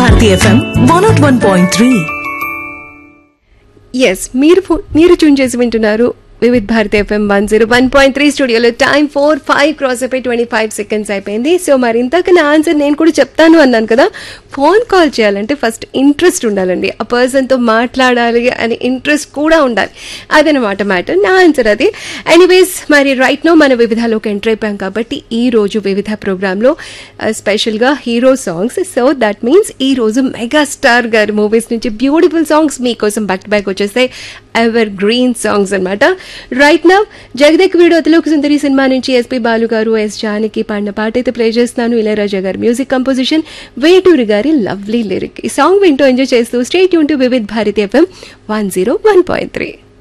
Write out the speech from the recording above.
Bharati FM one nought one point three yes మీరు ఫో- మీరు ట్యూన్ చేసి వింటున్నారు Vividh Bharati FM one zero one point three స్టూడియోలో టైం ఫోర్ ఫైవ్ క్రాస్ అయిపోయి ట్వంటీ ఫైవ్ సెకండ్స్ అయిపోయింది సో మరి ఇంతక నా ఆన్సర్ నేను కూడా చెప్తాను అన్నాను కదా ఫోన్ కాల్ చేయాలంటే ఫస్ట్ ఇంట్రెస్ట్ ఉండాలండి ఆ పర్సన్తో మాట్లాడాలి అని ఇంట్రెస్ట్ కూడా ఉండాలి అదనమాట మ్యాటర్ నా ఆన్సర్ అది ఎనీవేస్ మరి రైట్ నో మన వివిధలోకి ఎంటర్ అయిపోయాం కాబట్టి ఈ రోజు వివిధ ప్రోగ్రాంలో స్పెషల్గా hero songs so that means ఈ రోజు మెగాస్టార్ గారి మూవీస్ నుంచి బ్యూటిఫుల్ సాంగ్స్ మీకోసం బ్యాక్ టు బ్యాక్ వచ్చేస్తాయి ఎవర్ గ్రీన్ సాంగ్స్ అనమాట రైట్ నా జగదేక్ వీడియో తెలుగు సుందరి సినిమా నుంచి ఎస్పి బాలు గారు ఎస్ జానకి పాడిన పాట అయితే ప్లే చేస్తున్నాను ఇళయరాజా గారి మ్యూజిక్ కంపోజిషన్ వేటూరి గారి లవ్లీ లిరిక్ ఈ సాంగ్ వింటూ ఎంజాయ్ చేస్తూ స్టేట్ యూన్ to Vividh Bharati FM one zero one point three